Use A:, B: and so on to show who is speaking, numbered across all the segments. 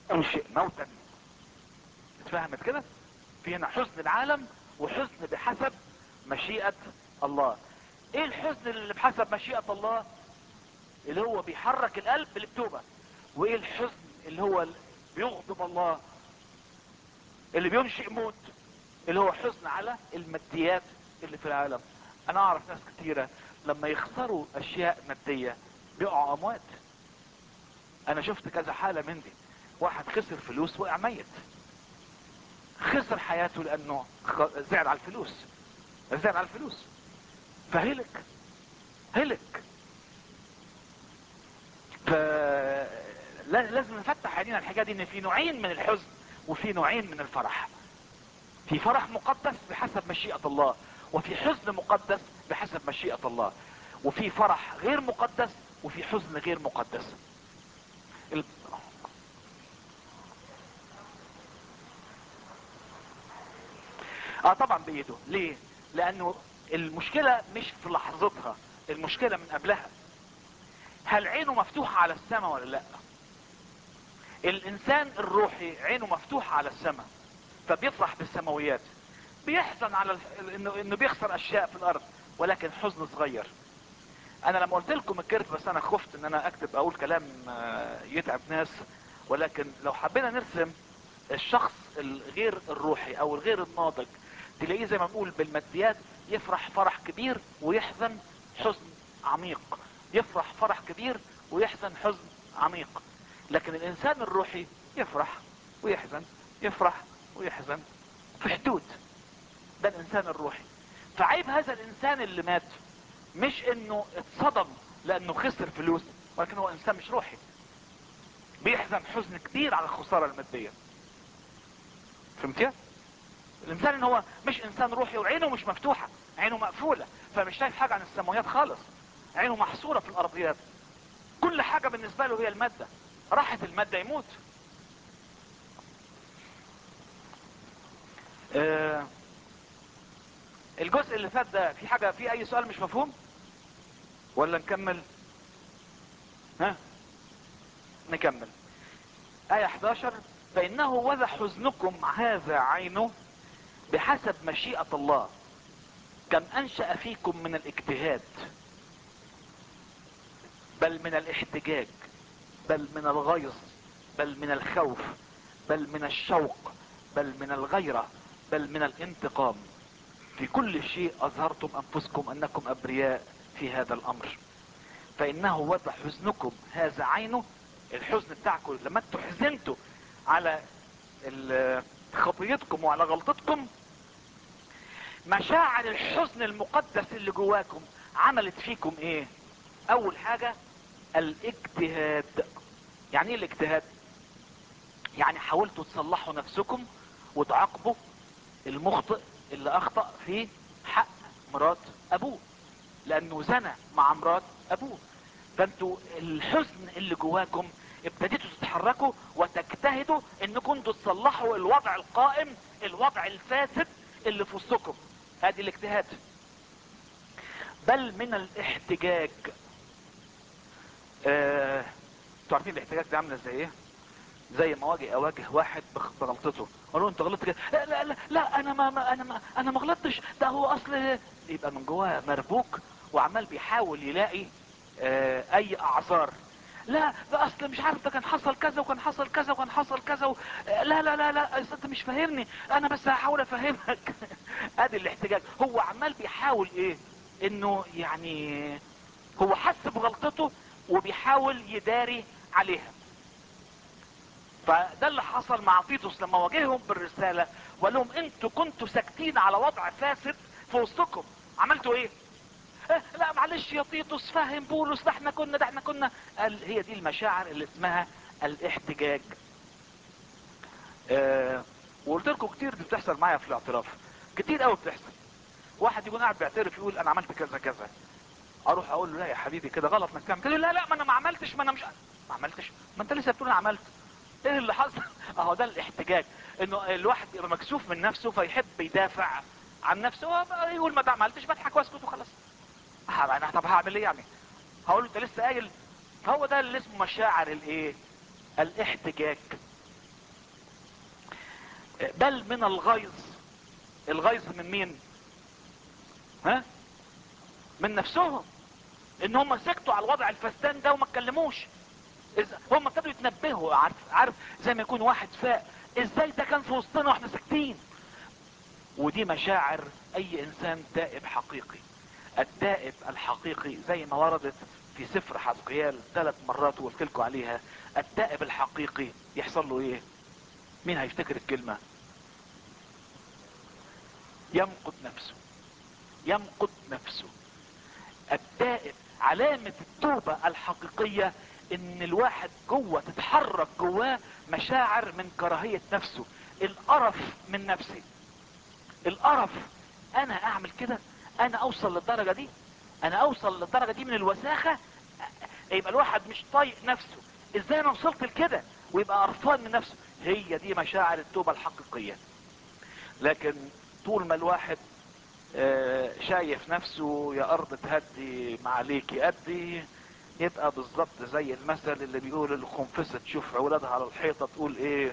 A: انشئ موتا اتفهمت كده في هنا حزن العالم وحزن بحسب مشيئة الله ايه الحزن اللي بحسب مشيئة الله اللي هو بيحرك القلب بالتوبة وايه الحزن اللي هو بيغضب الله اللي بينشئ موت اللي هو حزن على الماديات اللي في العالم انا اعرف ناس كتيرة لما يخسروا اشياء مادية بيقعوا اموات انا شفت كذا حالة من دي واحد خسر فلوس وقع ميت خسر حياته لانه خ- زعل على الفلوس زعل على الفلوس فهلك هلك ف لا- لازم نفتح عينينا الحاجة دي ان في نوعين من الحزن وفي نوعين من الفرح في فرح مقدس بحسب مشيئة الله وفي حزن مقدس بحسب مشيئة الله وفي فرح غير مقدس وفي حزن غير مقدس ال- اه طبعا بايده ليه لانه المشكلة مش في لحظتها المشكلة من قبلها هل عينه مفتوحة على السماء ولا لا الانسان الروحي عينه مفتوحة على السماء فبيفرح بالسماويات بيحزن على ال- انه انه بيخسر اشياء في الارض ولكن حزن صغير انا لما قلت لكم الكيرف بس انا خفت ان انا اكتب اقول كلام آه، يتعب ناس ولكن لو حبينا نرسم الشخص الغير الروحي او الغير الناضج تلاقيه زي ما بنقول بالماديات يفرح فرح كبير ويحزن حزن عميق يفرح فرح كبير ويحزن حزن عميق لكن الانسان الروحي يفرح ويحزن يفرح ويحزن في حدود ده الانسان الروحي فعيب هذا الانسان اللي مات مش انه اتصدم لانه خسر فلوس ولكن هو انسان مش روحي بيحزن حزن كبير على الخسارة المادية فهمتيها الانسان ان هو مش انسان روحي وعينه مش مفتوحة عينه مقفولة فمش شايف حاجة عن السماويات خالص عينه محصورة في الارضيات كل حاجة بالنسبة له هي المادة راحت المادة يموت آه الجزء اللي فات ده في حاجة في اي سؤال مش مفهوم ولا نكمل ها نكمل آية 11 فإنه وذا حزنكم هذا عينه بحسب مشيئة الله كم أنشأ فيكم من الاجتهاد بل من الاحتجاج بل من الغيظ بل من الخوف بل من الشوق بل من الغيرة بل من الانتقام في كل شيء أظهرتم أنفسكم أنكم أبرياء في هذا الأمر فإنه وضع حزنكم هذا عينه الحزن بتاعكم لما انتوا حزنتوا على ال- خطيتكم وعلى غلطتكم مشاعر الحزن المقدس اللي جواكم عملت فيكم ايه اول حاجة الاجتهاد يعني ايه الاجتهاد يعني حاولتوا تصلحوا نفسكم وتعاقبوا المخطئ اللي اخطأ في حق مرات ابوه لانه زنى مع مرات ابوه فانتوا الحزن اللي جواكم ابتديتوا تتحركوا وتجتهدوا انكم انتوا تصلحوا الوضع القائم الوضع الفاسد اللي في وسطكم ادي الاجتهاد بل من الاحتجاج آه، انتوا عارفين الاحتجاج ده عامله زي ايه زي ما واجه اواجه واحد بخ- بغلطته اقول له انت غلطت كده لا لا لا, لا انا ما, ما انا ما انا ما غلطتش ده هو اصل يبقى من جواه مربوك وعمال بيحاول يلاقي آه اي اعذار لا ده اصل مش عارف ده كان حصل كذا وكان حصل كذا وكان حصل كذا و... آه، لا لا لا لا أصل انت مش فاهمني انا بس هحاول افهمك ادي الاحتجاج هو عمال بيحاول ايه انه يعني هو حس بغلطته وبيحاول يداري عليها فده اللي حصل مع تيتوس لما واجههم بالرسالة وقال لهم انتوا كنتوا ساكتين على وضع فاسد في وسطكم عملتوا ايه اه لا معلش يا تيتوس فهم بولس ده احنا كنا ده احنا كنا قال هي دي المشاعر اللي اسمها الاحتجاج اه وقلت لكم كتير دي بتحصل معايا في الاعتراف كتير قوي بتحصل واحد يكون قاعد بيعترف يقول انا عملت كذا كذا اروح اقول له لا يا حبيبي كده غلط انك تعمل كده لا لا ما انا ما عملتش ما انا مش ما عملتش ما انت لسه بتقول انا عملت ايه اللي حصل اهو ده الاحتجاج انه الواحد يبقى مكسوف من نفسه فيحب يدافع عن نفسه هو بقى يقول ما عملتش بضحك واسكت وخلاص ه- انا طب هعمل ايه يعني هقول له انت لسه قايل هو ده اللي اسمه مشاعر الايه الاحتجاج بل من الغيظ الغيظ من مين ها من نفسهم ان هم سكتوا على الوضع الفسدان ده وما اتكلموش إز- هم ابتدوا يتنبهوا عارف عارف زي ما يكون واحد فاق ازاي ده كان في وسطنا واحنا ساكتين ودي مشاعر اي انسان تائب حقيقي التائب الحقيقي زي ما وردت في سفر حزقيال ثلاث مرات وقلت لكم عليها التائب الحقيقي يحصل له ايه مين هيفتكر الكلمة يمقت نفسه يمقت نفسه التائب علامة التوبة الحقيقية ان الواحد جوه تتحرك جواه مشاعر من كراهية نفسه القرف من نفسي القرف انا اعمل كده انا اوصل للدرجة دي انا اوصل للدرجة دي من الوساخة يبقى الواحد مش طايق نفسه ازاي انا وصلت لكده ويبقى قرفان من نفسه هي دي مشاعر التوبة الحقيقية لكن طول ما الواحد آه، شايف نفسه يا ارض تهدي ما عليك يأدي يبقى بالظبط زي المثل اللي بيقول الخنفسة تشوف اولادها على الحيطة تقول ايه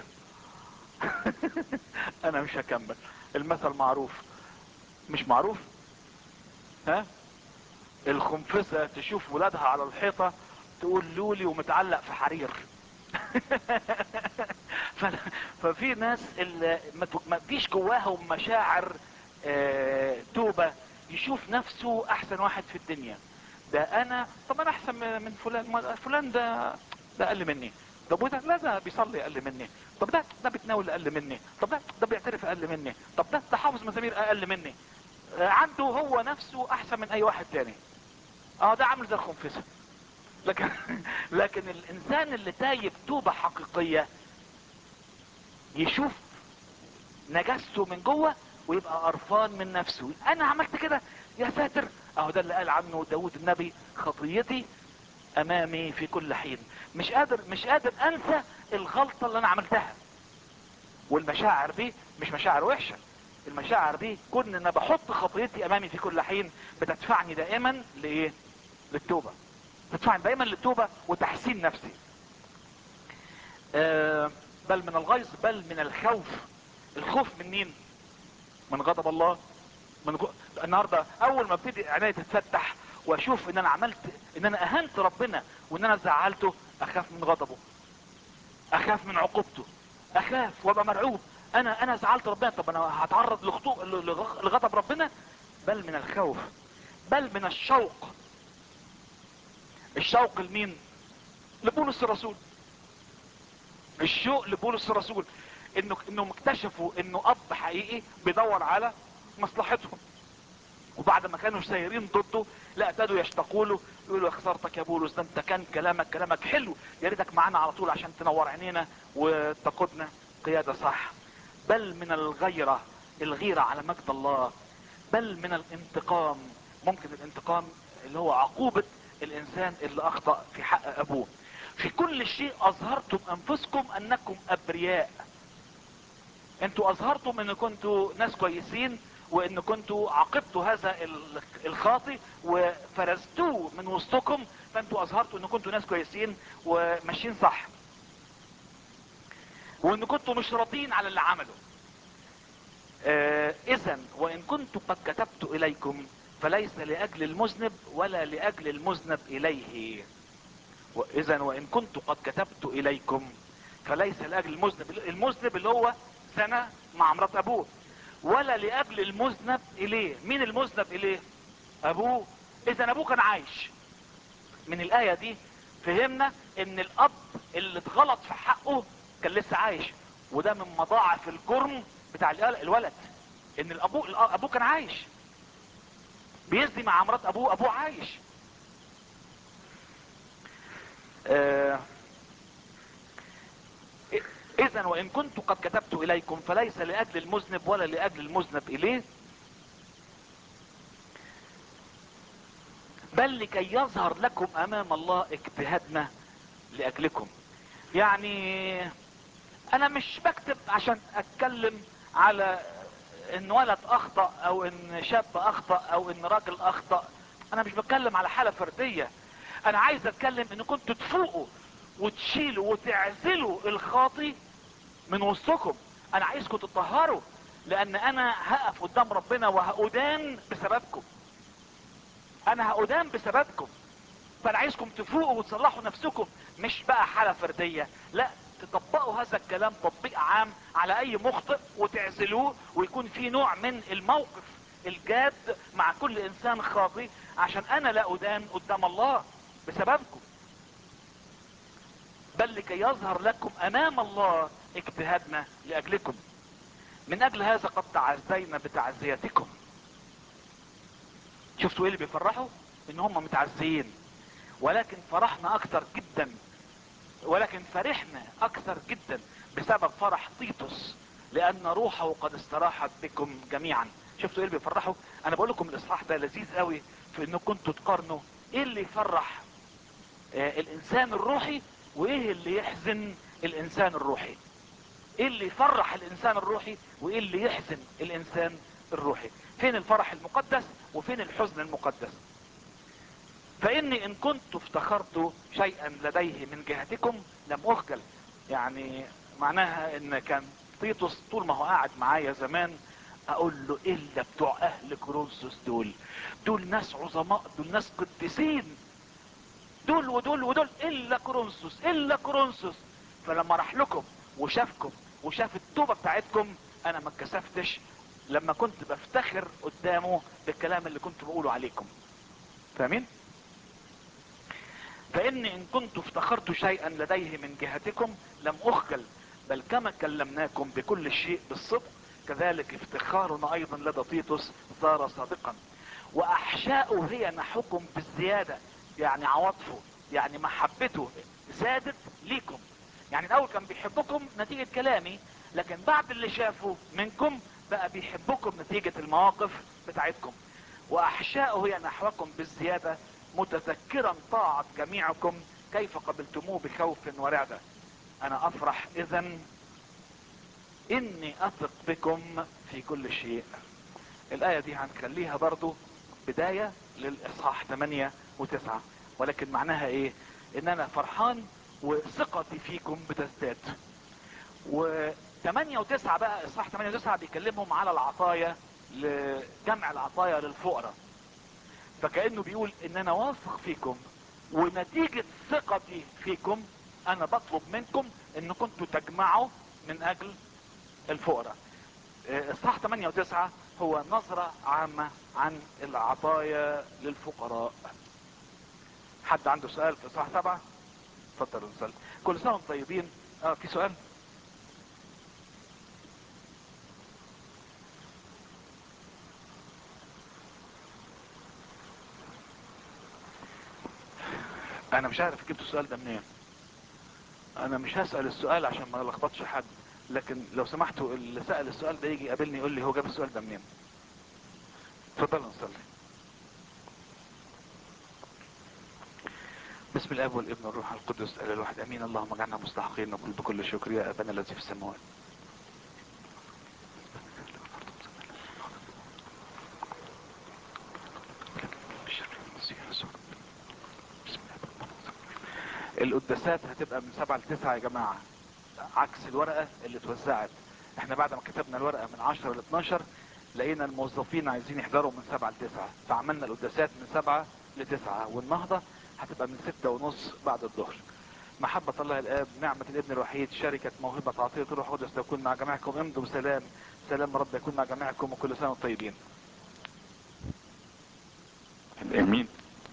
A: انا مش هكمل المثل معروف مش معروف ها الخنفسة تشوف ولادها على الحيطة تقول لولي ومتعلق في حرير ف- ففي ناس اللي ما ت- ما فيش جواهم مشاعر آه، توبة يشوف نفسه احسن واحد في الدنيا ده انا طب انا احسن من من فلان ما فلان ده ده اقل مني طب وده لا ده بيصلي اقل مني طب ده ده بيتناول اقل مني طب ده ده بيعترف اقل مني طب ده ده حافظ مزامير اقل مني آه، عنده هو نفسه احسن من اي واحد تاني اه ده عامل زي الخنفسه لكن لكن الانسان اللي تايب توبه حقيقيه يشوف نجاسته من جوه ويبقى قرفان من نفسه انا عملت كده يا ساتر اهو ده اللي قال عنه داود النبي خطيتي امامي في كل حين مش قادر مش قادر انسى الغلطه اللي انا عملتها والمشاعر دي مش مشاعر وحشه المشاعر دي كون ان انا بحط خطيتي امامي في كل حين بتدفعني دائما لايه للتوبه تدفعني دائما للتوبه وتحسين نفسي آه بل من الغيظ بل من الخوف الخوف من مين من غضب الله من جو... النهارده اول ما ابتدي عيني تتفتح واشوف ان انا عملت ان انا اهنت ربنا وان انا زعلته اخاف من غضبه اخاف من عقوبته اخاف وابقى مرعوب انا انا زعلت ربنا طب انا هتعرض لخطو... لغ- لغضب ربنا بل من الخوف بل من الشوق الشوق لمين لبولس الرسول الشوق لبولس الرسول انه انهم اكتشفوا انه اب حقيقي بيدور على مصلحتهم وبعد ما كانوا سايرين ضده لا ابتدوا يشتقوا له يقولوا يا خسارتك يا بولس ده انت كان كلامك كلامك حلو يا ريتك معانا على طول عشان تنور عينينا وتقودنا قياده صح بل من الغيره الغيره على مجد الله بل من الانتقام ممكن الانتقام اللي هو عقوبه الانسان اللي اخطا في حق ابوه في كل شيء اظهرتم انفسكم انكم ابرياء انتوا اظهرتم ان كنتوا ناس كويسين وان كنتوا عاقبتوا هذا ال- الخاطي وفرزتوه من وسطكم فانتوا اظهرتوا ان كنتوا ناس كويسين وماشيين صح وان كنتوا مش راضيين على اللي عمله آه اذا وان كنت قد كتبت اليكم فليس لاجل المذنب ولا لاجل المذنب اليه واذا وان كنت قد كتبت اليكم فليس لاجل المذنب المذنب اللي هو زنى مع مرات ابوه ولا لاجل المذنب اليه مين المذنب اليه ابوه اذا ابوه كان عايش من الايه دي فهمنا ان الاب اللي اتغلط في حقه كان لسه عايش وده من مضاعف الجرم بتاع الال- الولد ان الابو ابوه كان عايش بيزني مع مرات ابوه ابوه عايش آه اذا وان كنت قد كتبت اليكم فليس لاجل المذنب ولا لاجل المذنب اليه بل لكي يظهر لكم امام الله اجتهادنا لاجلكم يعني انا مش بكتب عشان اتكلم على ان ولد اخطأ او ان شاب اخطأ او ان راجل اخطأ انا مش بتكلم على حالة فردية انا عايز اتكلم ان كنتوا تفوقوا وتشيلوا وتعزلوا الخاطي من وسطكم انا عايزكم تتطهروا لان انا هقف قدام ربنا وهأدان بسببكم انا هأدان بسببكم فانا عايزكم تفوقوا وتصلحوا نفسكم مش بقى حالة فردية لا تطبقوا هذا الكلام تطبيق عام على اي مخطئ وتعزلوه ويكون في نوع من الموقف الجاد مع كل انسان خاطئ عشان انا لا ادان قدام الله بسببكم بل لكي يظهر لكم امام الله اجتهادنا لاجلكم من اجل هذا قد تعزينا بتعزيتكم شفتوا ايه اللي بيفرحوا ان هم متعزيين ولكن فرحنا اكتر جدا ولكن فرحنا اكثر جدا بسبب فرح تيتوس لان روحه قد استراحت بكم جميعا شفتوا ايه اللي بيفرحوا انا بقول لكم الاصحاح ده لذيذ قوي في انكم كنتوا تقارنوا ايه اللي يفرح آه الانسان الروحي وايه اللي يحزن الانسان الروحي ايه اللي يفرح الانسان الروحي وايه اللي يحزن الانسان الروحي فين الفرح المقدس وفين الحزن المقدس فاني ان كنت افتخرت شيئا لديه من جهتكم لم اخجل يعني معناها ان كان تيتوس طول ما هو قاعد معايا زمان اقول له الا بتوع اهل كورنثوس دول دول ناس عظماء دول ناس قديسين دول ودول ودول الا كورنثوس الا كورنثوس فلما راح لكم وشافكم وشاف التوبه بتاعتكم انا ما اتكسفتش لما كنت بفتخر قدامه بالكلام اللي كنت بقوله عليكم فاهمين فاني ان كنت افتخرت شيئا لديه من جهتكم لم اخجل بل كما كلمناكم بكل شيء بالصدق كذلك افتخارنا ايضا لدى تيتوس صار صادقا واحشاؤه هي نحوكم بالزيادة يعني عواطفه يعني محبته زادت ليكم يعني الاول كان بيحبكم نتيجة كلامي لكن بعد اللي شافه منكم بقى بيحبكم نتيجة المواقف بتاعتكم واحشاؤه هي نحوكم بالزيادة متذكرا طاعة جميعكم كيف قبلتموه بخوف ورعدة انا افرح اذا اني اثق بكم في كل شيء الاية دي هنخليها برضو بداية للاصحاح 8 و9 ولكن معناها ايه ان انا فرحان وثقتي فيكم بتزداد و8 و9 بقى اصحاح 8 و9 بيكلمهم على العطايا لجمع العطايا للفقراء فكأنه بيقول ان انا واثق فيكم ونتيجة ثقتي فيكم انا بطلب منكم ان كنتوا تجمعوا من اجل الفقراء اصحاح 8 و9 هو نظرة عامة عن العطايا للفقراء حد عنده سؤال في اصحاح 7 اتفضلوا نسأل كل سنة وانتم طيبين اه في سؤال انا مش عارف جبت السؤال ده منين انا مش هسأل السؤال عشان ما لخبطش حد لكن لو سمحتوا اللي سأل السؤال ده يجي يقابلني يقول لي هو جاب السؤال ده منين اتفضلوا نصلي بسم الاب والابن والروح القدس الاله الواحد امين اللهم اجعلنا مستحقين نقول بكل شكر يا ابانا الذي في السماوات القداسات هتبقى من سبعة لتسعة يا جماعة عكس الورقة اللي اتوزعت احنا بعد ما كتبنا الورقة من عشرة ل 12 لقينا الموظفين عايزين يحضروا من سبعة لتسعة فعملنا القداسات من سبعة لتسعة والنهضة هتبقى من ستة ونص بعد الظهر محبة الله الآب نعمة الابن الوحيد شركة موهبة عطية الروح القدس تكون مع جميعكم امضوا بسلام سلام رب يكون مع جميعكم وكل سنة وانتم طيبين
B: امين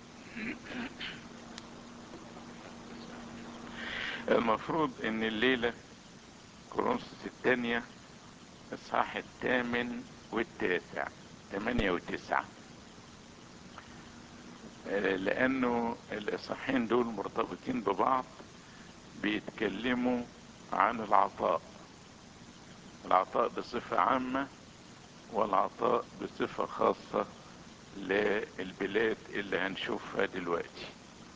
B: المفروض ان الليلة كورنثوس الثانية اصحاح الثامن والتاسع ثمانية وتسعة لانه الاصحاحين دول مرتبطين ببعض بيتكلموا عن العطاء العطاء بصفة عامة والعطاء بصفة خاصة للبلاد اللي هنشوفها دلوقتي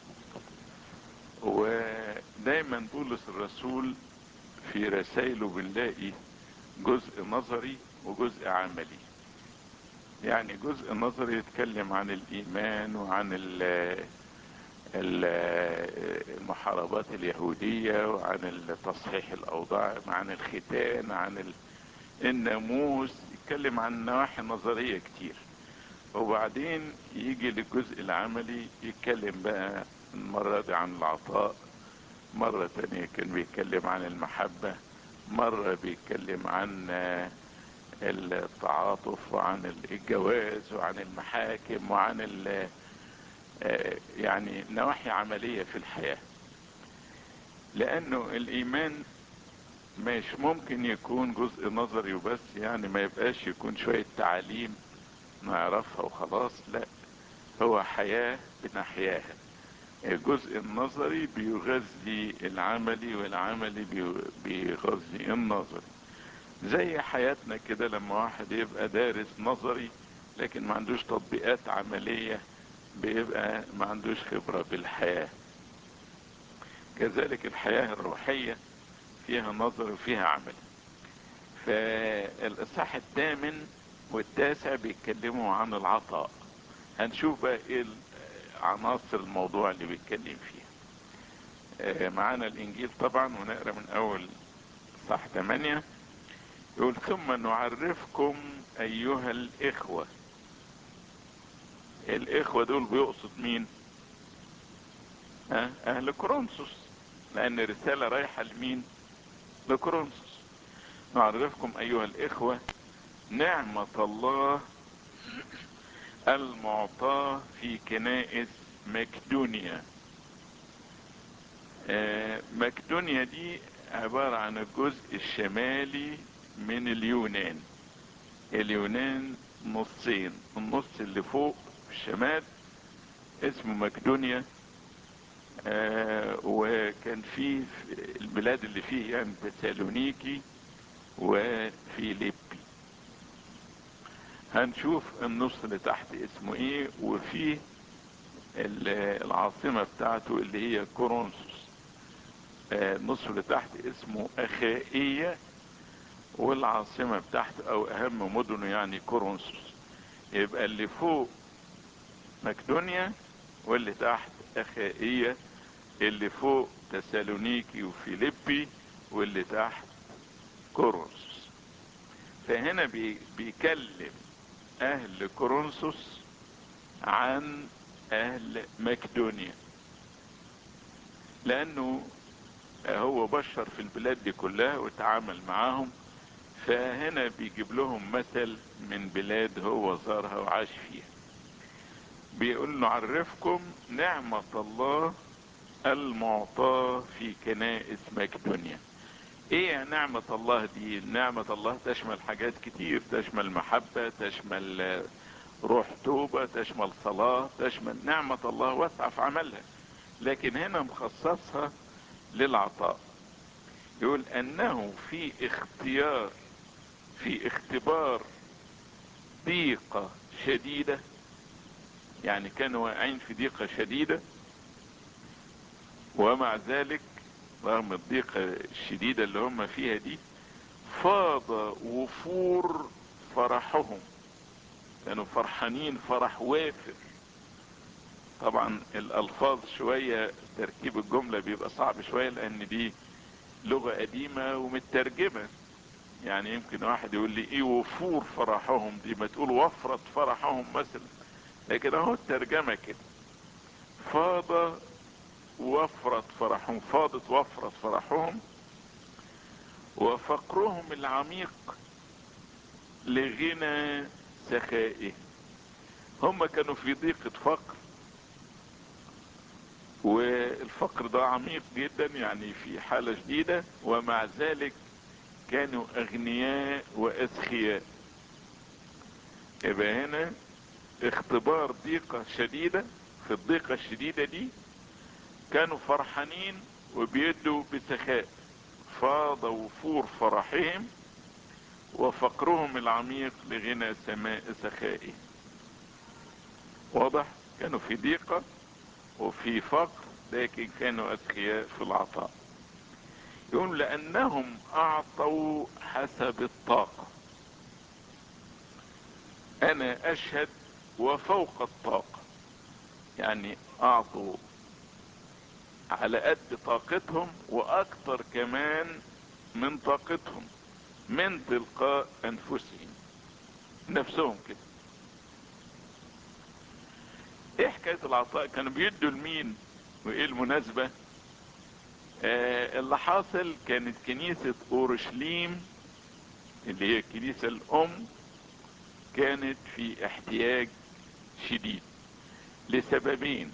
B: ودايما بولس الرسول في رسائله بنلاقي جزء نظري وجزء عملي يعني جزء نظري يتكلم عن الايمان وعن المحاربات اليهودية وعن تصحيح الأوضاع عن الختان عن الناموس يتكلم عن نواحي نظرية كتير وبعدين يجي للجزء العملي يتكلم بقى المرة دي عن العطاء مرة تانية كان بيتكلم عن المحبة مرة بيتكلم عن التعاطف وعن الجواز وعن المحاكم وعن ال يعني نواحي عملية في الحياة لأنه الإيمان مش ممكن يكون جزء نظري وبس يعني ما يبقاش يكون شوية تعاليم نعرفها وخلاص لا هو حياة بنحياها الجزء النظري بيغذي العملي والعملي بيغذي النظري زي حياتنا كده لما واحد يبقى دارس نظري لكن ما عندوش تطبيقات عملية بيبقى ما عندوش خبرة بالحياة كذلك الحياة الروحية فيها نظر وفيها عمل فالإصحاح الثامن والتاسع بيتكلموا عن العطاء هنشوف بقى ايه عناصر الموضوع اللي بيتكلم فيها معانا الانجيل طبعا ونقرا من اول صح 8 يقول ثم نعرفكم ايها الاخوة الاخوة دول بيقصد مين ها اهل كورنثوس لان رسالة رايحة لمين لكورنثوس نعرفكم ايها الاخوة نعمة الله المعطاة في كنائس مكدونيا آه مكدونيا دي عبارة عن الجزء الشمالي من اليونان اليونان نصين النص اللي فوق في الشمال اسمه مكدونيا آه وكان فيه البلاد اللي فيه يعني تسالونيكي وفيليبي هنشوف النص اللي تحت اسمه ايه وفيه العاصمة بتاعته اللي هي كورنثوس النص اللي تحت اسمه اخائية والعاصمة بتاعته او اهم مدنه يعني كورنثوس يبقى اللي فوق مكدونيا واللي تحت اخائية اللي فوق تسالونيكي وفيليبي واللي تحت كورنثوس فهنا بي بيكلم اهل كورنثوس عن اهل مكدونيا لانه هو بشر في البلاد دي كلها وتعامل معاهم فهنا بيجيب لهم مثل من بلاد هو زارها وعاش فيها بيقول نعرفكم نعمة الله المعطاة في كنائس مكدونيا ايه نعمة الله دي نعمة الله تشمل حاجات كتير تشمل محبة تشمل روح توبة تشمل صلاة تشمل نعمة الله واسعة في عملها لكن هنا مخصصها للعطاء يقول انه في اختيار في اختبار ضيقة شديدة يعني كانوا واقعين في ضيقة شديدة ومع ذلك رغم الضيقة الشديدة اللي هم فيها دي فاض وفور فرحهم كانوا فرحانين فرح وافر طبعا الالفاظ شوية تركيب الجملة بيبقى صعب شوية لان دي لغة قديمة ومترجمة يعني يمكن واحد يقول لي ايه وفور فرحهم دي ما تقول وفرة فرحهم مثلا لكن اهو الترجمة كده فاض وفرت فرحهم فاضت وفرت فرحهم وفقرهم العميق لغنى سخائه هم كانوا في ضيقة فقر والفقر ده عميق جدا يعني في حالة شديدة ومع ذلك كانوا اغنياء واذخياء يبقى هنا اختبار ضيقة شديدة في الضيقة الشديدة دي كانوا فرحانين وبيدوا بسخاء فاض وفور فرحهم وفقرهم العميق لغنى سماء سخائه واضح كانوا في ضيقة وفي فقر لكن كانوا اذكياء في العطاء يقول لانهم اعطوا حسب الطاقة انا اشهد وفوق الطاقة يعني اعطوا على قد طاقتهم واكتر كمان من طاقتهم من تلقاء انفسهم نفسهم كده ايه حكاية العطاء كانوا بيدوا لمين وايه المناسبة آه اللي حاصل كانت كنيسة اورشليم اللي هي الكنيسة الام كانت في احتياج شديد لسببين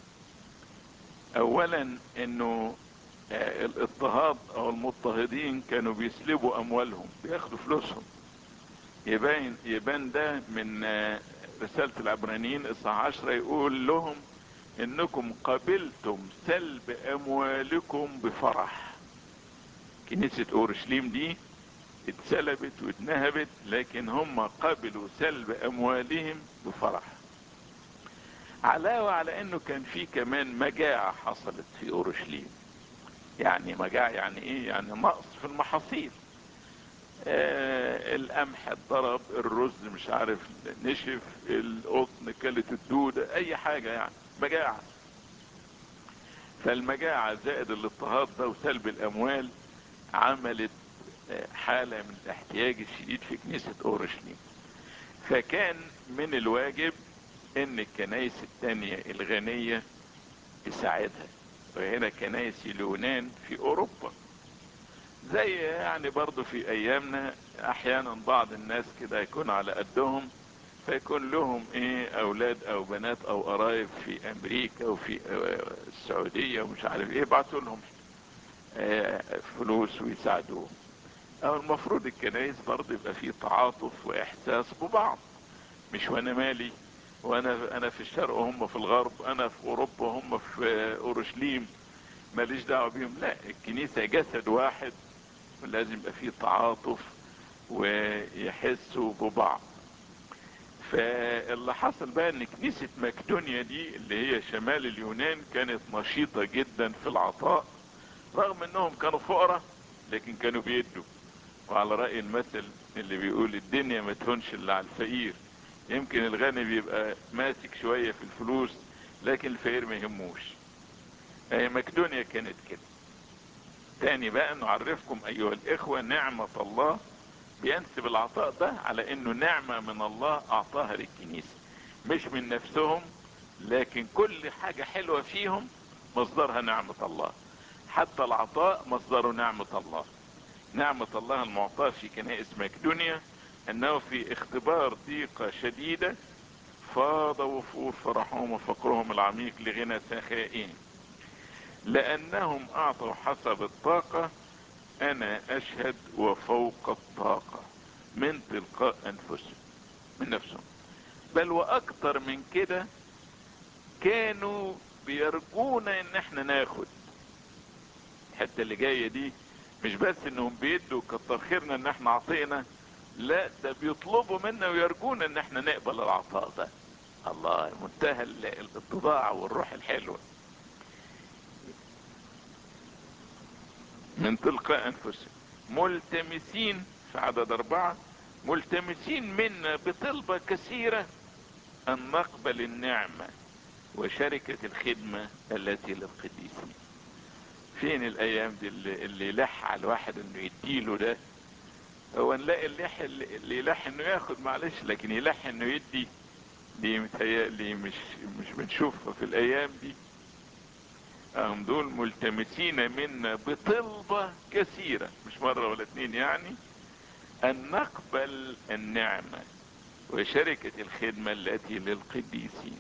B: اولا انه آه الاضطهاد او المضطهدين كانوا بيسلبوا اموالهم بياخدوا فلوسهم يبان يبان ده من آه رسالة العبرانيين اصحاح عشرة يقول لهم انكم قبلتم سلب اموالكم بفرح كنيسة اورشليم دي اتسلبت واتنهبت لكن هم قبلوا سلب اموالهم بفرح علاوة على انه كان في كمان مجاعة حصلت في اورشليم يعني مجاعة يعني ايه يعني نقص في المحاصيل آه القمح اتضرب الرز مش عارف نشف القطن كلت الدودة اي حاجة يعني مجاعة فالمجاعة زائد الاضطهاد ده وسلب الاموال عملت حالة من الاحتياج الشديد في كنيسة اورشليم فكان من الواجب ان الكنايس التانية الغنية تساعدها وهنا كنايس اليونان في اوروبا زي يعني برضو في ايامنا احيانا بعض الناس كده يكون على قدهم فيكون لهم ايه اولاد او بنات او قرايب في امريكا وفي السعودية ومش عارف ايه يبعتوا لهم فلوس ويساعدوهم او المفروض الكنايس برضه يبقى فيه تعاطف واحساس ببعض مش وانا مالي وانا انا في الشرق وهم في الغرب انا في اوروبا وهم في اورشليم ماليش دعوه بيهم لا الكنيسه جسد واحد ولازم يبقى فيه تعاطف ويحسوا ببعض فاللي حصل بقى ان كنيسة مكدونيا دي اللي هي شمال اليونان كانت نشيطة جدا في العطاء رغم انهم كانوا فقراء لكن كانوا بيدوا وعلى رأي المثل اللي بيقول الدنيا ما تهونش الا على الفقير يمكن الغني بيبقى ماسك شوية في الفلوس لكن الفقير ما يهموش هي مكدونيا كانت كده تاني بقى نعرفكم ايها الاخوة نعمة الله بينسب العطاء ده على انه نعمة من الله اعطاها للكنيسة مش من نفسهم لكن كل حاجة حلوة فيهم مصدرها نعمة الله حتى العطاء مصدره نعمة الله نعمة الله المعطاة في كنائس مكدونيا انه في اختبار ضيقة شديدة فاض وفور فرحهم وفقرهم العميق لغنى سخائهم لانهم اعطوا حسب الطاقة انا اشهد وفوق الطاقة من تلقاء انفسهم من نفسهم بل واكتر من كده كانوا بيرجونا ان احنا ناخد الحته اللي جايه دي مش بس انهم بيدوا كتر خيرنا ان احنا عطينا لا ده بيطلبوا منا ويرجونا ان احنا نقبل العطاء ده الله منتهى الاتضاع والروح الحلوه من تلقاء انفسهم ملتمسين في عدد اربعة ملتمسين منا بطلبة كثيرة ان نقبل النعمة وشركة الخدمة التي للقديسين فين الايام دي اللي, اللي يلح على الواحد انه يديله ده هو نلاقي اللح اللي يلح انه ياخد معلش لكن يلح انه يدي دي متهيألي مش مش بنشوفها في الايام دي هم دول ملتمسين منا بطلبة كثيرة مش مرة ولا اتنين يعني ان نقبل النعمة وشركة الخدمة التي للقديسين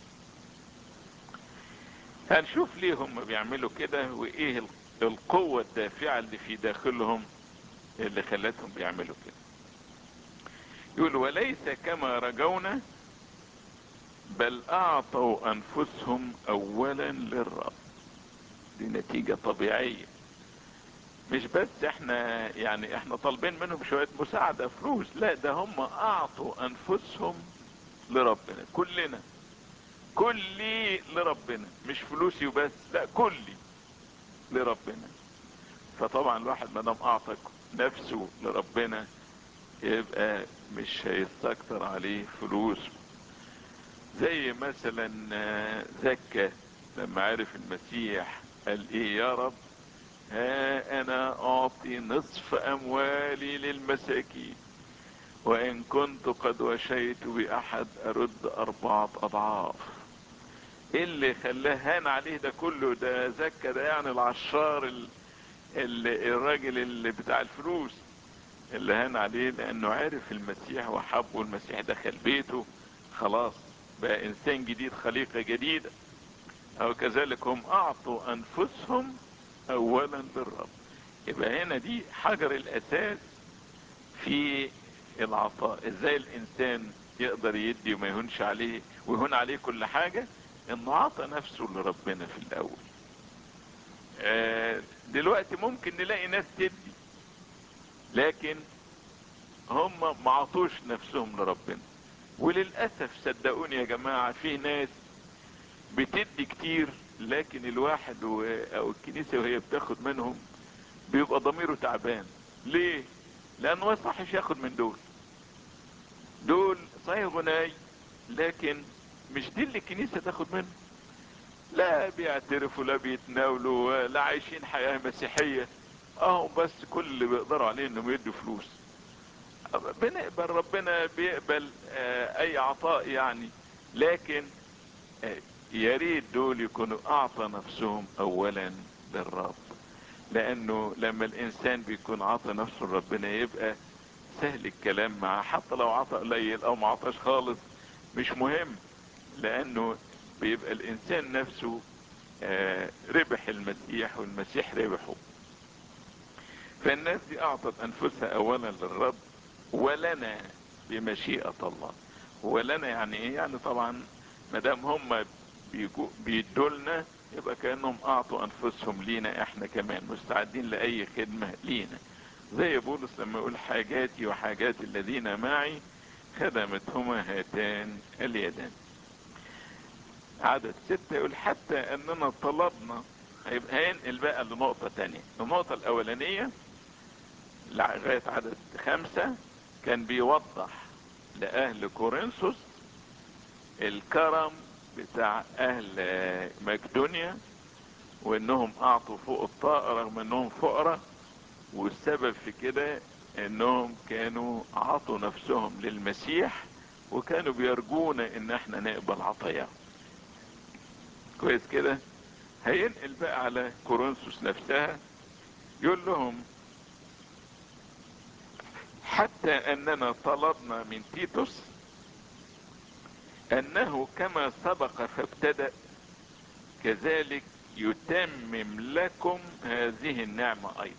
B: هنشوف ليه هم بيعملوا كده وايه القوة الدافعة اللي في داخلهم اللي خلتهم بيعملوا كده يقول وليس كما رجونا بل اعطوا انفسهم اولا للرب دي نتيجة طبيعية مش بس احنا يعني احنا طالبين منهم شوية مساعدة فلوس لا ده هم اعطوا انفسهم لربنا كلنا كلي لربنا مش فلوسي وبس لا كلي لربنا فطبعا الواحد ما دام اعطى نفسه لربنا يبقى مش هيستكتر عليه فلوس زي مثلا زكا لما عرف المسيح قال ايه يا رب ها انا اعطي نصف اموالي للمساكين وان كنت قد وشيت باحد ارد اربعة اضعاف ايه اللي خلاه هان عليه ده كله ده زكى ده يعني العشار ال... ال... الراجل اللي بتاع الفلوس اللي هان عليه لانه عرف المسيح وحبه المسيح دخل بيته خلاص بقى انسان جديد خليقة جديدة او كذلك هم اعطوا انفسهم اولا للرب يبقى هنا دي حجر الاساس في العطاء ازاي الانسان يقدر يدي وما يهونش عليه ويهون عليه كل حاجة انه عطى نفسه لربنا في الاول آه دلوقتي ممكن نلاقي ناس تدي لكن هم ما عطوش نفسهم لربنا وللأسف صدقوني يا جماعة في ناس بتدي كتير لكن الواحد و... او الكنيسة وهي بتاخد منهم بيبقى ضميره تعبان ليه لانه ما يصحش ياخد من دول دول صحيح غناي لكن مش دي اللي الكنيسة تاخد منه لا بيعترفوا لا بيتناولوا لا عايشين حياة مسيحية اهو بس كل اللي بيقدروا عليه انهم يدوا فلوس بنقبل ربنا بيقبل آه اي عطاء يعني لكن آه يا ريت دول يكونوا اعطى نفسهم اولا للرب لانه لما الانسان بيكون عطى نفسه لربنا يبقى سهل الكلام معاه حتى لو عطى قليل او ما عطاش خالص مش مهم لانه بيبقى الانسان نفسه آه ربح المسيح والمسيح ربحه فالناس دي اعطت انفسها اولا للرب ولنا بمشيئة الله ولنا يعني ايه يعني طبعا مدام هم بيدولنا يبقى كأنهم اعطوا انفسهم لينا احنا كمان مستعدين لاي خدمة لينا زي بولس لما يقول حاجاتي وحاجات الذين معي خدمتهما هاتان اليدان عدد ستة يقول حتى اننا طلبنا هيبقى هينقل بقى لنقطة تانية النقطة الاولانية لغاية عدد خمسة كان بيوضح لأهل كورنثوس الكرم بتاع أهل مقدونيا وإنهم أعطوا فوق الطاقة رغم إنهم فقراء والسبب في كده إنهم كانوا عطوا نفسهم للمسيح وكانوا بيرجون إن احنا نقبل عطاياهم كويس كده هينقل بقى على كورنثوس نفسها يقول لهم حتى اننا طلبنا من تيتوس انه كما سبق فابتدأ كذلك يتمم لكم هذه النعمة ايضا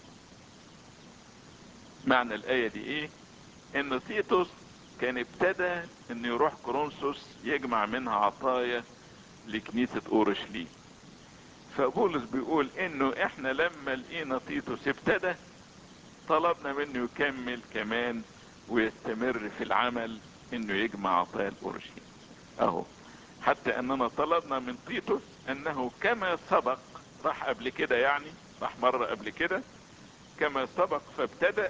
B: معنى الاية دي ايه ان تيتوس كان ابتدى ان يروح كورنثوس يجمع منها عطايا لكنيسة اورشليم فبولس بيقول انه احنا لما لقينا تيتوس ابتدى طلبنا منه يكمل كمان ويستمر في العمل انه يجمع عطايا الاورشليم اهو حتى اننا طلبنا من تيتوس انه كما سبق راح قبل كده يعني راح مرة قبل كده كما سبق فابتدأ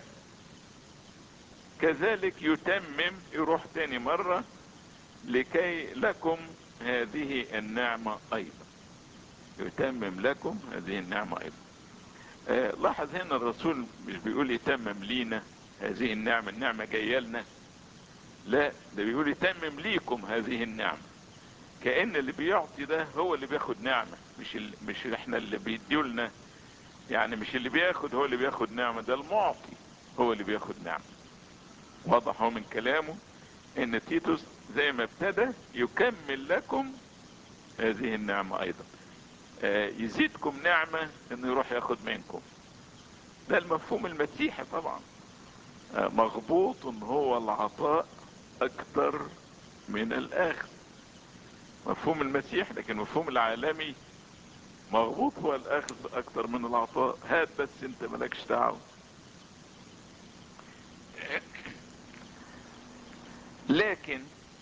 B: كذلك يتمم يروح تاني مرة لكي لكم هذه النعمة ايضا يتمم لكم هذه النعمة ايضا آه لاحظ هنا الرسول مش بيقول يتمم لينا هذه النعمة النعمة جاية لنا لا ده بيقول يتمم ليكم هذه النعمة كأن اللي بيعطي ده هو اللي بياخد نعمة مش ال... مش احنا اللي بيديولنا يعني مش اللي بياخد هو اللي بياخد نعمة ده المعطي هو اللي بياخد نعمة واضح هو من كلامه ان تيتوس زي ما ابتدى يكمل لكم هذه النعمة ايضا آه يزيدكم نعمة انه يروح ياخد منكم ده المفهوم المسيحي طبعا آه مغبوط هو العطاء اكتر من الاخذ مفهوم المسيح لكن مفهوم العالمي مغبوط هو الاخذ اكتر من العطاء هات بس انت مالكش دعوه لكن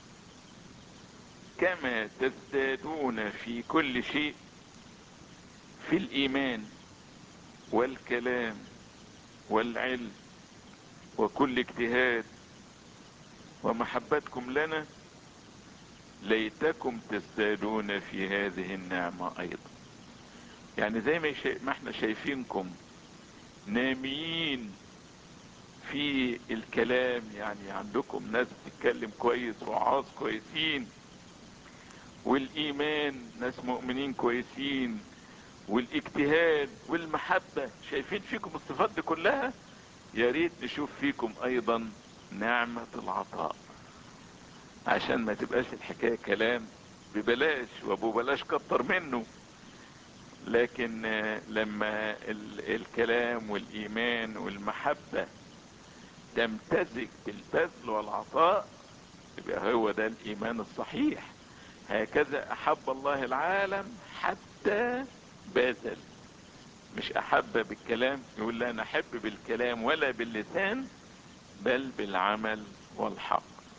B: كما تزدادون في كل شيء في الايمان والكلام والعلم وكل اجتهاد ومحبتكم لنا ليتكم تزدادون في هذه النعمة ايضا يعني زي ما, شا... ما احنا شايفينكم ناميين في الكلام يعني عندكم ناس بتتكلم كويس وعاظ كويسين والايمان ناس مؤمنين كويسين والاجتهاد والمحبة شايفين فيكم الصفات دي كلها يا ريت نشوف فيكم ايضا نعمة العطاء عشان ما تبقاش الحكاية كلام ببلاش وابو بلاش كتر منه لكن لما ال الكلام والايمان والمحبة تمتزج بالبذل والعطاء يبقى هو ده الايمان الصحيح هكذا احب الله العالم حتى بذل مش احب بالكلام يقول لا نحب بالكلام ولا باللسان بل بالعمل والحق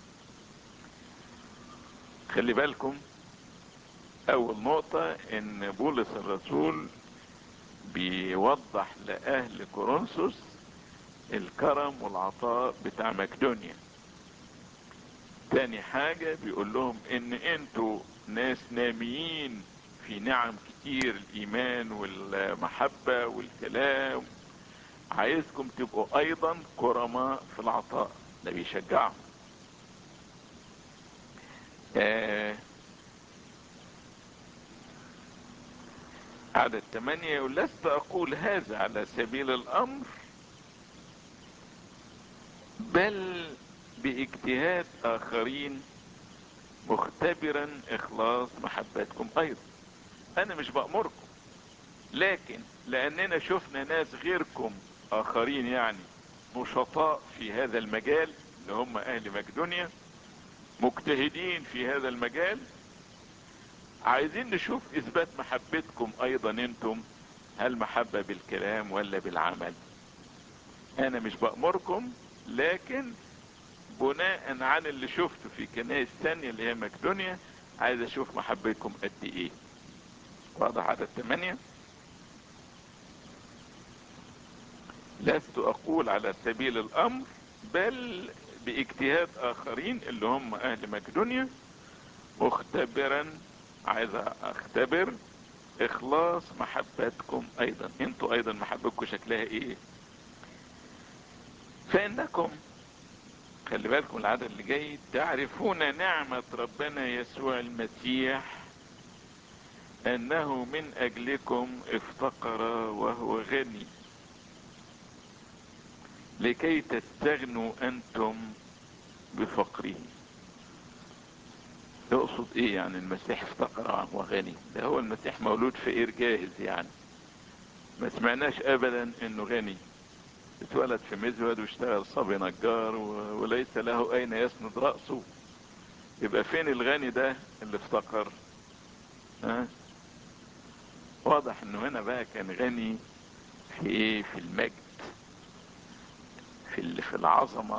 B: خلي بالكم اول نقطة ان بولس الرسول بيوضح لاهل كورنثوس الكرم والعطاء بتاع مقدونيا تاني حاجة بيقول لهم ان انتوا ناس ناميين في نعم كتير الايمان والمحبة والكلام عايزكم تبقوا ايضا كرماء في العطاء ده بيشجعهم آه عدد ثمانية يقول لست اقول هذا على سبيل الامر بل باجتهاد اخرين مختبرا اخلاص محبتكم ايضا انا مش بأمركم لكن لاننا شفنا ناس غيركم اخرين يعني نشطاء في هذا المجال اللي هم اهل مقدونيا مجتهدين في هذا المجال عايزين نشوف اثبات محبتكم ايضا انتم هل محبة بالكلام ولا بالعمل انا مش بأمركم لكن بناء عن اللي شفته في كنائس ثانية اللي هي مقدونيا عايز اشوف محبتكم قد ايه واضح عدد ثمانية لست اقول على سبيل الامر بل باجتهاد اخرين اللي هم اهل مقدونيا مختبرا عايز اختبر اخلاص محبتكم ايضا انتوا ايضا محبتكم شكلها ايه فانكم خلي بالكم العدد اللي جاي تعرفون نعمة ربنا يسوع المسيح انه من اجلكم افتقر وهو غني لكي تستغنوا انتم بفقره يقصد ايه يعني المسيح افتقر وهو غني ده هو المسيح مولود فقير جاهز يعني ما سمعناش ابدا انه غني اتولد في مزود واشتغل صبي نجار وليس له اين يسند رأسه يبقى فين الغني ده اللي افتقر ها واضح انه هنا بقى كان غني في ايه في المجد في في العظمة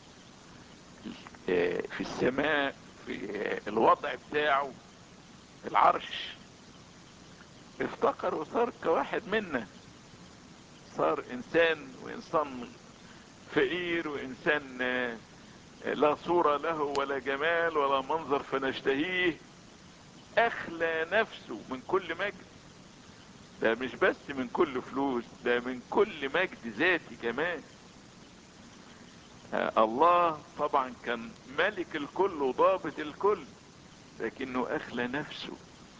B: في السماء في الوضع بتاعه في العرش افتقر وصار كواحد منا صار انسان وانسان فقير وانسان لا صورة له ولا جمال ولا منظر فنشتهيه اخلى نفسه من كل مجد ده مش بس من كل فلوس ده من كل مجد ذاتي كمان الله طبعا كان ملك الكل وضابط الكل لكنه اخلى نفسه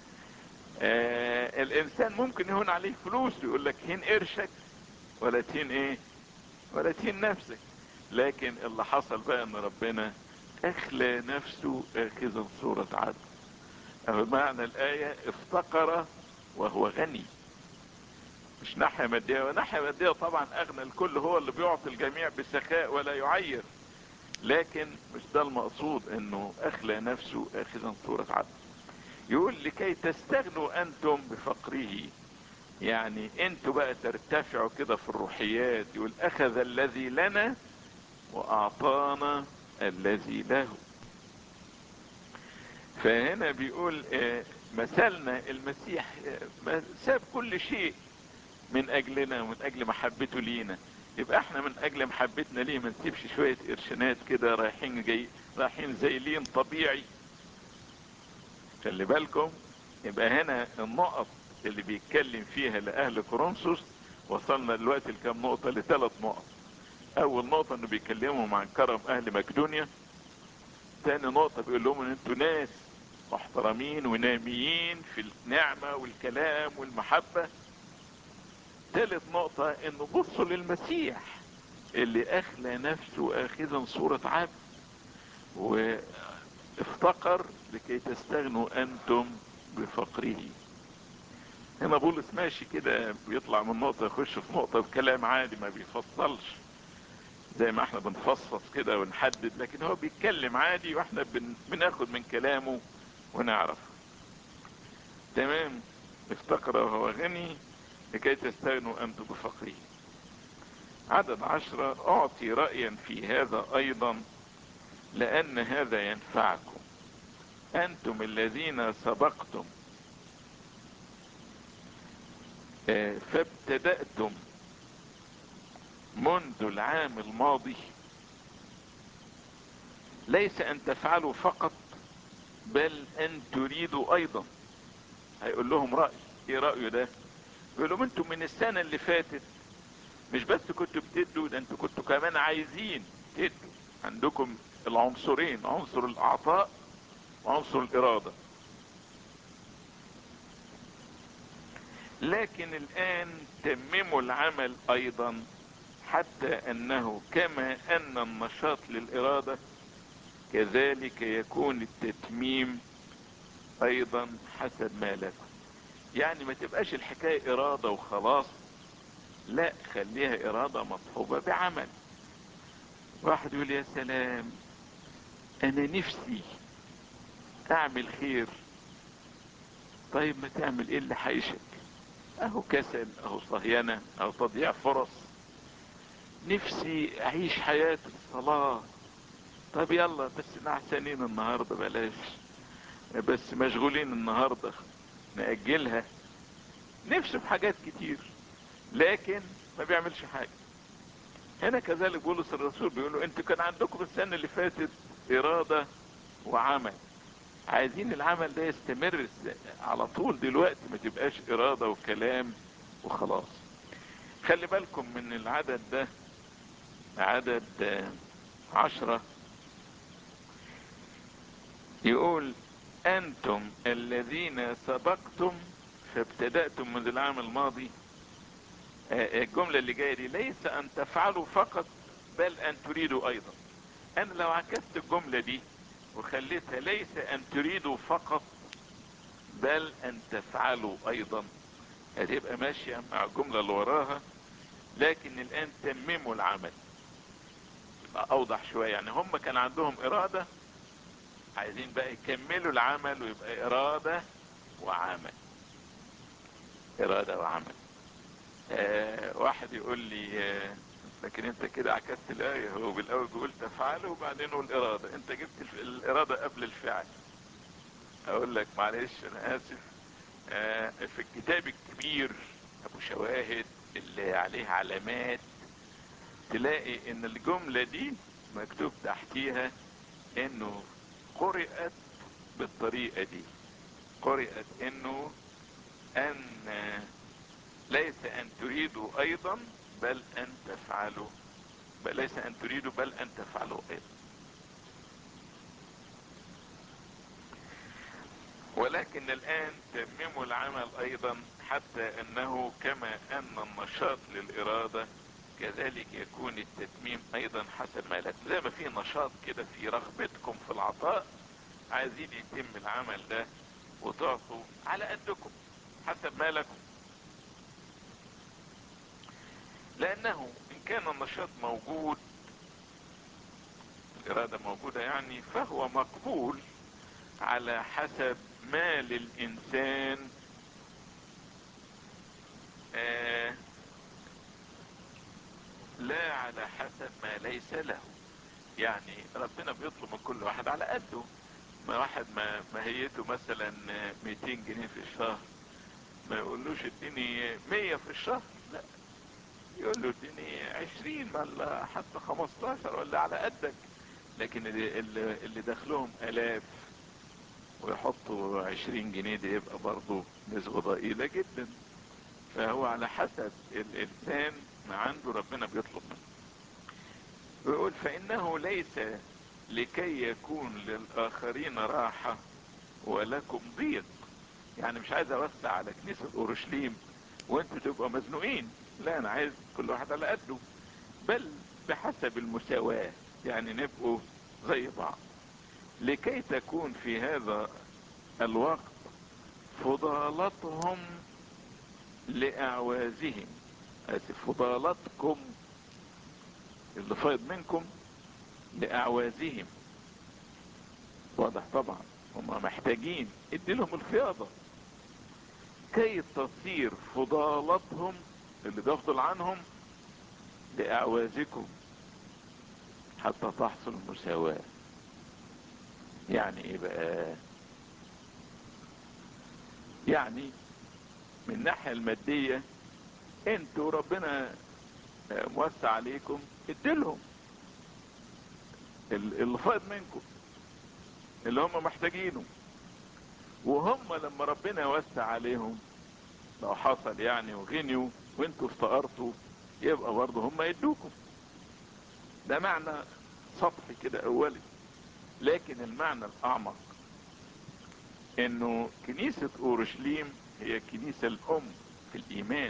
B: آه الانسان ممكن يهون عليه فلوس يقول لك هين قرشك ولا تهين ايه ولا تهين نفسك لكن اللي حصل بقى ان ربنا اخلى نفسه اخذا صورة عبد اهو معنى الاية افتقر وهو غني مش ناحية مادية وناحية مادية طبعا اغنى الكل هو اللي بيعطي الجميع بسخاء ولا يعير لكن مش ده المقصود انه اخلى نفسه اخذا صورة عبد يقول لكي تستغنوا انتم بفقره يعني انتوا بقى ترتفعوا كده في الروحيات يقول اخذ الذي لنا واعطانا الذي له فهنا بيقول مثلنا المسيح ساب كل شيء من اجلنا ومن اجل محبته لينا يبقى احنا من اجل محبتنا ليه ما نسيبش شوية قرشنات كده رايحين جاي رايحين زايلين طبيعي خلي بالكم يبقى هنا النقط اللي بيتكلم فيها لأهل كورنثوس وصلنا دلوقتي لكام نقطة لثلاث نقط أول نقطة إنه بيكلمهم عن كرم أهل مقدونيا تاني نقطة بيقول لهم إن أنتوا ناس محترمين وناميين في النعمة والكلام والمحبة تالت نقطة إنه بصوا للمسيح اللي أخلى نفسه آخذا صورة عبد وافتقر لكي تستغنوا أنتم بفقره هنا بولس ماشي كده بيطلع من نقطة يخش في نقطة بكلام عادي ما بيفصلش زي ما احنا بنفصص كده ونحدد لكن هو بيتكلم عادي واحنا بن... بناخد من كلامه ونعرف تمام افتقر وهو غني لكي تستغنوا انتم بفقره عدد عشرة اعطي رأيا في هذا ايضا لان هذا ينفعكم انتم الذين سبقتم آه، فابتدأتم منذ العام الماضي ليس ان تفعلوا فقط بل ان تريدوا ايضا هيقول لهم رأي ايه رأيه ده يقول لهم انتم من السنة اللي فاتت مش بس كنتوا بتدوا ده انتوا كنتوا كمان عايزين تدوا عندكم العنصرين عنصر الاعطاء وعنصر الارادة لكن الان تمموا العمل ايضا حتى انه كما ان النشاط للارادة كذلك يكون التتميم ايضا حسب ما لكم يعني ما تبقاش الحكاية ارادة وخلاص لا خليها ارادة مصحوبة بعمل واحد يقول يا سلام انا نفسي اعمل خير طيب ما تعمل ايه اللي حيشك اهو كسل اهو صهينة اهو تضييع فرص نفسي اعيش حياة الصلاة طب يلا بس نعسانين النهاردة بلاش بس مشغولين النهاردة نأجلها نفسه في حاجات كتير لكن ما بيعملش حاجة هنا كذلك بولس الرسول بيقولوا انتوا كان عندكم السنة اللي فاتت ارادة وعمل عايزين العمل ده يستمر الس- على طول دلوقتي ما تبقاش ارادة وكلام وخلاص خلي بالكم من العدد ده عدد آه، عشرة يقول انتم الذين سبقتم فابتدأتم منذ العام الماضي آه، الجملة اللي جاية دي ليس ان تفعلوا فقط بل ان تريدوا ايضا انا لو عكست الجملة دي وخليتها ليس ان تريدوا فقط بل ان تفعلوا ايضا هتبقى ماشية مع الجملة اللي وراها لكن الان تمموا العمل يبقى اوضح شوية يعني هم كان عندهم ارادة عايزين بقى يكملوا العمل ويبقى ارادة وعمل ارادة وعمل آه واحد يقول لي آه لكن انت كده عكست الايه هو بالاول بيقول تفعله وبعدين يقول اراده انت جبت الف- الاراده قبل الفعل اقول لك معلش انا اسف آه في الكتاب الكبير ابو شواهد اللي عليه علامات تلاقي ان الجمله دي مكتوب تحتيها انه قرأت بالطريقه دي قرأت انه ان آه، ليس ان تريدوا ايضا بل ان تفعلوا بل ليس ان تريدوا بل ان تفعلوا ايضا ولكن الان تمموا العمل ايضا حتى انه كما ان النشاط للارادة كذلك يكون التتميم ايضا حسب ما لكم زي ما في نشاط كده في رغبتكم في العطاء عايزين يتم العمل ده وتعطوا على قدكم حسب ما لكم لانه ان كان النشاط موجود الارادة موجودة يعني فهو مقبول على حسب ما للانسان آه لا على حسب ما ليس له يعني ربنا بيطلب من كل واحد على قده ما واحد ما ماهيته مثلا 200 جنيه في الشهر ما يقولوش اديني 100 في الشهر لا يقول له اديني 20 ولا حتى 15 ولا على قدك لكن اللي, اللي اللي دخلهم الاف ويحطوا عشرين جنيه ده يبقى برضه نسبة ضئيلة جدا فهو على حسب الإنسان ما عنده ربنا بيطلب منه ويقول فإنه ليس لكي يكون للآخرين راحة ولكم ضيق يعني مش عايز أوسع على كنيسة أورشليم وانتوا تبقوا مزنوقين لا أنا عايز كل واحد على قده بل بحسب المساواة يعني نبقوا زي بعض لكي تكون في هذا الوقت فضالتهم لأعوازهم آسف فضالتكم اللي فايض منكم لأعوازهم واضح طبعا هم محتاجين ادي لهم الفياضة كي تصير فضالتهم اللي بيفضل عنهم لأعوازكم حتى تحصل المساواة يعني ايه بقى يعني من الناحية المادية انتوا ربنا موسع عليكم اديلهم اللي فاض منكم اللي هم محتاجينه وهم لما ربنا يوسع عليهم لو حصل يعني وغنيوا وانتوا افتقرتوا يبقى برضه هم يدوكم ده معنى سطحي كده اولي لكن المعنى الاعمق انه كنيسة اورشليم هي الكنيسة الام في الايمان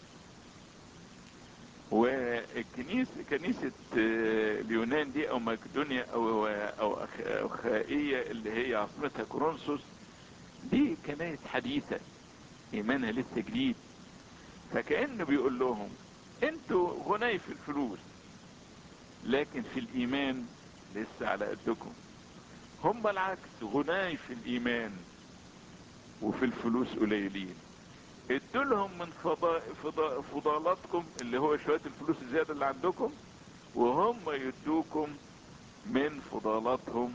B: والكنيسة كنيسة اليونان دي او مقدونيا او او اخائية اللي هي عاصمتها كورنثوس دي كنائس حديثة ايمانها لسه جديد فكأنه بيقول لهم انتوا غني في الفلوس لكن في الايمان لسه على قدكم هم العكس غناي في الايمان وفي الفلوس قليلين ادوا لهم من فضاء فضاء فضالاتكم اللي هو شوية الفلوس الزيادة اللي عندكم وهم يدوكم من فضالاتهم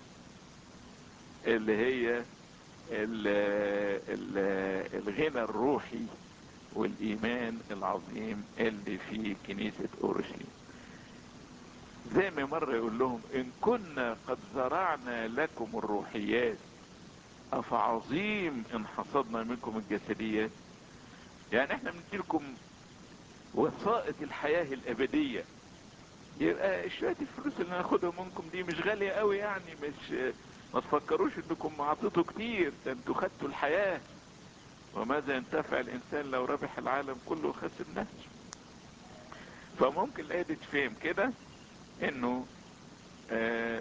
B: اللي هي ال ال الغنى الروحي والايمان العظيم اللي في كنيسة اورشليم زي ما مرة يقول لهم ان كنا قد زرعنا لكم الروحيات افعظيم ان حصدنا منكم الجسديات يعني احنا بنديلكم وسائط الحياة الابدية يبقى شوية الفلوس اللي ناخدها منكم دي مش غالية قوي يعني مش ما تفكروش انكم عطيتوا كتير ده انتوا خدتوا الحياة وماذا ينتفع الانسان لو ربح العالم كله وخسر نفسه فممكن الايه دي تفهم كده انه آه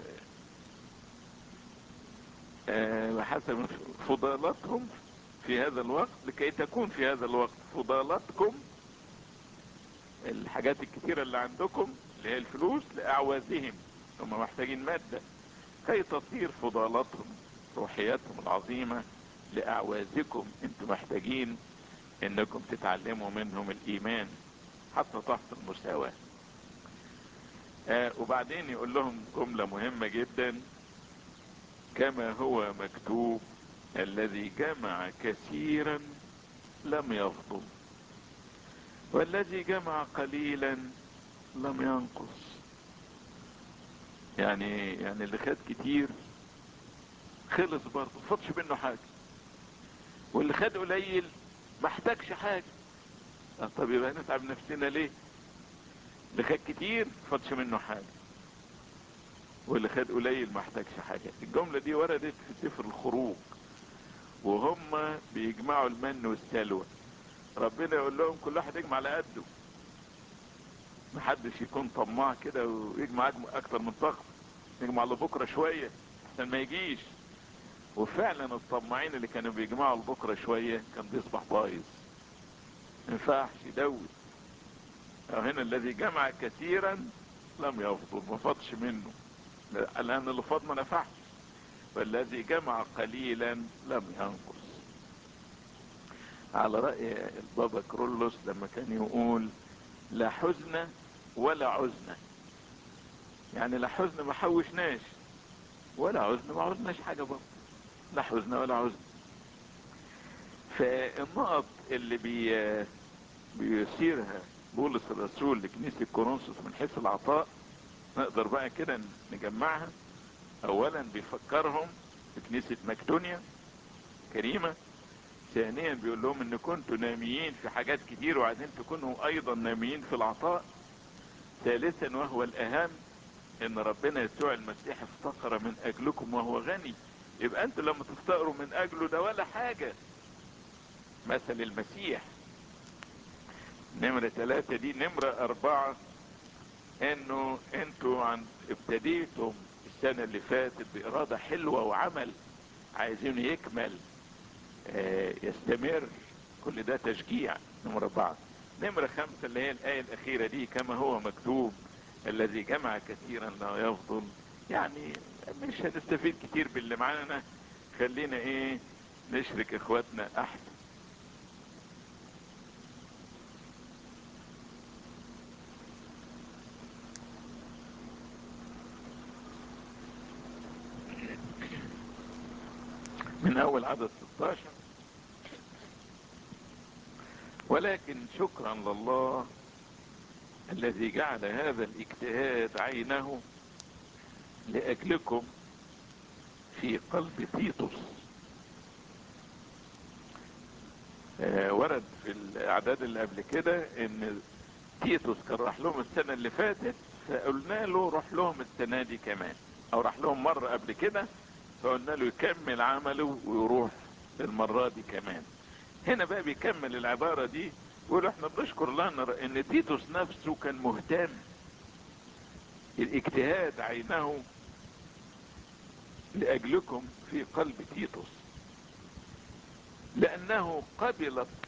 B: آه حسب فضالاتهم في هذا الوقت لكي تكون في هذا الوقت فضالاتكم الحاجات الكتيرة اللي عندكم اللي هي الفلوس لأعوازهم هم محتاجين مادة كي تصير فضالاتهم روحياتهم العظيمة لأعوازكم انتم محتاجين انكم تتعلموا منهم الايمان حتى تحت المساواة آه وبعدين يقول لهم جملة مهمة جدا كما هو مكتوب الذي جمع كثيرا لم يفضل والذي جمع قليلا لم ينقص يعني يعني اللي خد كتير خلص برضه فضش منه حاجة واللي خد قليل ما احتاجش حاجة طب يبقى نتعب نفسنا ليه اللي خد كتير فضش منه حاجة واللي خد قليل ما احتاجش حاجة الجملة دي وردت في سفر الخروج وهم بيجمعوا المن والسلوى ربنا يقول لهم كل واحد يجمع على قده محدش يكون طماع كده ويجمع اكتر من طاقته يجمع لبكره شويه عشان ما يجيش وفعلا الطماعين اللي كانوا بيجمعوا لبكره شويه كان بيصبح بايظ ما ينفعش يدوي هنا الذي جمع كثيرا لم يفضل ما فضش منه لان اللي فاض ما نفعش والذي جمع قليلا لم ينقص على رأي البابا كرولوس لما كان يقول لا حزن ولا عزن يعني لا حزن ما حوشناش ولا عزن ما عزناش حاجة برضه لا حزن ولا عزن فالنقط اللي بي بيسيرها بولس الرسول لكنيسة كورنثوس من حيث العطاء نقدر بقى كده نجمعها اولا بيفكرهم في كنيسة مكدونيا كريمة ثانيا بيقول لهم ان كنتوا ناميين في حاجات كتير وعايزين تكونوا ايضا ناميين في العطاء ثالثا وهو الاهم ان ربنا يسوع المسيح افتقر من اجلكم وهو غني يبقى انتوا لما تفتقروا من اجله ده ولا حاجة مثل المسيح نمرة ثلاثة دي نمرة اربعة انه انتوا عن ابتديتم السنة اللي فاتت بارادة حلوة وعمل عايزينه يكمل آه يستمر كل ده تشجيع نمرة اربعة نمرة خمسة اللي هي الآية الأخيرة دي كما هو مكتوب الذي جمع كثيرا لا يفضل يعني مش هنستفيد كتير باللي معانا خلينا ايه نشرك اخواتنا احسن من اول عدد 16 ولكن شكرا لله الذي جعل هذا الاجتهاد عينه لاجلكم في قلب تيتوس آه ورد في الاعداد اللي قبل كده ان تيتوس كان راح لهم السنة اللي فاتت فقلنا له روح لهم السنة دي كمان او راح لهم مرة قبل كده فقلنا له يكمل عمله ويروح المرة دي كمان هنا بقى بيكمل العبارة دي يقول احنا بنشكر الله ان تيتوس نفسه كان مهتم الاجتهاد عينه لاجلكم في قلب تيتوس لانه قبل